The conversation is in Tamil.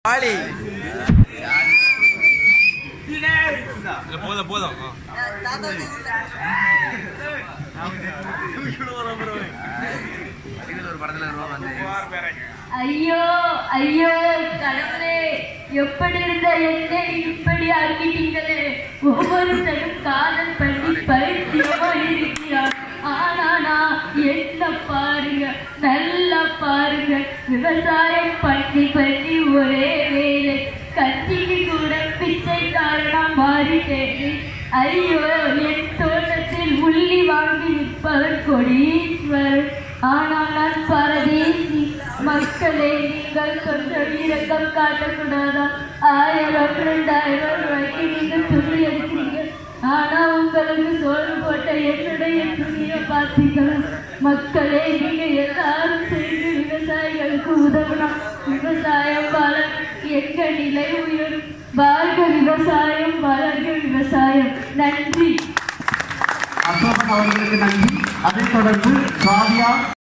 ஆளி போதும் போதும் ஒரு படத்துல ரூபா வந்து ஐயோ ஐயோ கடவுளே எப்படி இருந்த என்னை இப்படி ஆக்கிட்டீங்களே ஒவ்வொருத்தரும் காதல் பண்ணி பைத்தியமா இருக்கிறார் ஆனா நான் என்ன பாருங்க நல்லா பாருங்க விவசாயம் பண்ணி பண்ணி ஒரே வேலை கத்திக்கு கூட பிச்சைக்காரனா மாறிட்டேன் ஐயோ என் தோட்டத்தில் உள்ளி வாங்கி விற்பவர் கொடீஸ்வரர் ஆனால் நான் பரதேசி மக்களே நீங்கள் கொஞ்சம் இரக்கம் காட்டக்கூடாதா ஆயிரம் ரெண்டாயிரம் ரூபாய்க்கு நீங்கள் துணி எடுக்கிறீங்க ஆனா உங்களுக்கு சோறு போட்ட என்னுடைய துணியை பார்த்தீங்களா மக்களே நீங்க எல்லாரும் சேர்ந்து விவசாயிகளுக்கு உதவணும் விவசாயம் வளர் எங்க நிலை உயரும் வாழ்க விவசாயம் வளர்க விவசாயம் நன்றி அசோகன் அவர்களுக்கு நன்றி அதைத் தொடர்ந்து சாதியா